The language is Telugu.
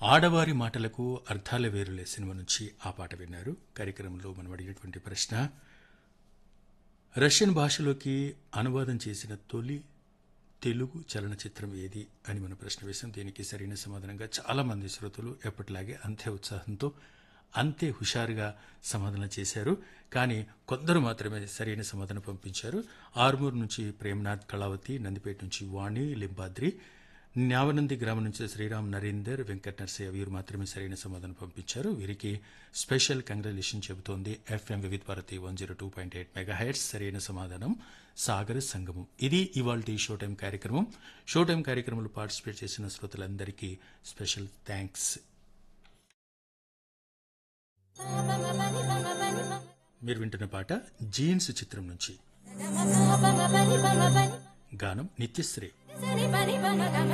ఆడవారి మాటలకు అర్థాల వేరులే సినిమా నుంచి ఆ పాట విన్నారు కార్యక్రమంలో మనం అడిగినటువంటి ప్రశ్న రష్యన్ భాషలోకి అనువాదం చేసిన తొలి తెలుగు చలనచిత్రం ఏది అని మన ప్రశ్న వేశాం దీనికి సరైన సమాధానంగా చాలా మంది శ్రోతలు ఎప్పటిలాగే అంతే ఉత్సాహంతో అంతే హుషారుగా సమాధానం చేశారు కానీ కొందరు మాత్రమే సరైన సమాధానం పంపించారు ఆర్మూర్ నుంచి ప్రేమనాథ్ కళావతి నందిపేట నుంచి వాణి లింబాద్రి న్యావనంది గ్రామం నుంచి శ్రీరామ్ నరేందర్ వెంకట నర్సయ్య వీరు మాత్రమే సరైన సమాధానం పంపించారు వీరికి స్పెషల్ కంగ్రాచులేషన్ చెబుతోంది FM Vividh Bharati one zero two point eight mega hertz సరైన సమాధానం సాగర సంగమం ఇది ఇవాళ షో టైం కార్యక్రమం షో టైం కార్యక్రమంలో పార్టిసిపేట్ చేసిన శ్రోతలందరికీ స్పెషల్ థ్యాంక్స్ మీరు వింటున్న పాట జీన్స్ చిత్రం నుంచి గానం నిత్యశ్రీ